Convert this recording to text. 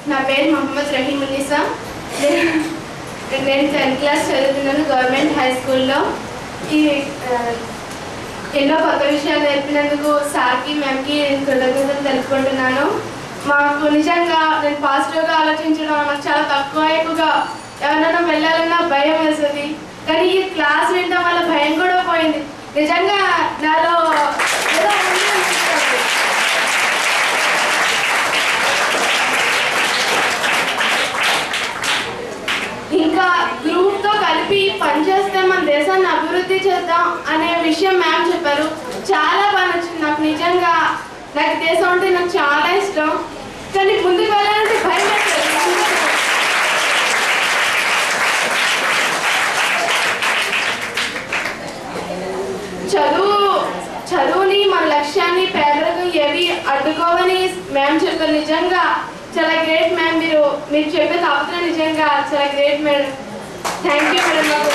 నా పేరు మొహమ్మద్ రహీం ఉన్నీసా నేను నేను టెన్త్ క్లాస్ చదువుతున్నాను గవర్నమెంట్ హై స్కూల్లో ఈ ఆ, ఎన్నో కొత్త విషయాలు నేర్పినందుకు సార్కి మ్యామ్కి నేను కృతజ్ఞతలు తెలుపుకుంటున్నాను మాకు నిజంగా నేను పాజిటివ్గా ఆలోచించడం నాకు చాలా తక్కువ ఎక్కువగా ఎవరైనా వెళ్ళాలన్నా భయం వేస్తుంది కానీ ఈ క్లాస్ వినడం వల్ల భయం కూడా పోయింది నిజంగా నాలో ఏదో ఉంది అనిపిస్తుంది. ఇంకా గ్రూప్ తో కలిపి పనిచేస్తే మన దేశాన్ని అభివృద్ధి చేద్దాం అనే విషయం మ్యామ్ చెప్పారు చాలా బాగా నచ్చింది నాకు నిజంగా నాకు దేశం అంటే నాకు చాలా ఇష్టం కానీ ముందుకు వెళ్ళాలంటే భయం వేస్తుంది. చదువు చదువుని మన లక్ష్యాన్ని పేదరికం ఏవి అడ్డుకోవని మ్యామ్ చెప్పారు నిజంగా చాలా గ్రేట్ మ్యామ్ మీరు మీరు చెప్పే తాపత్రం నిజంగా చాలా great madam thank you madam నాకు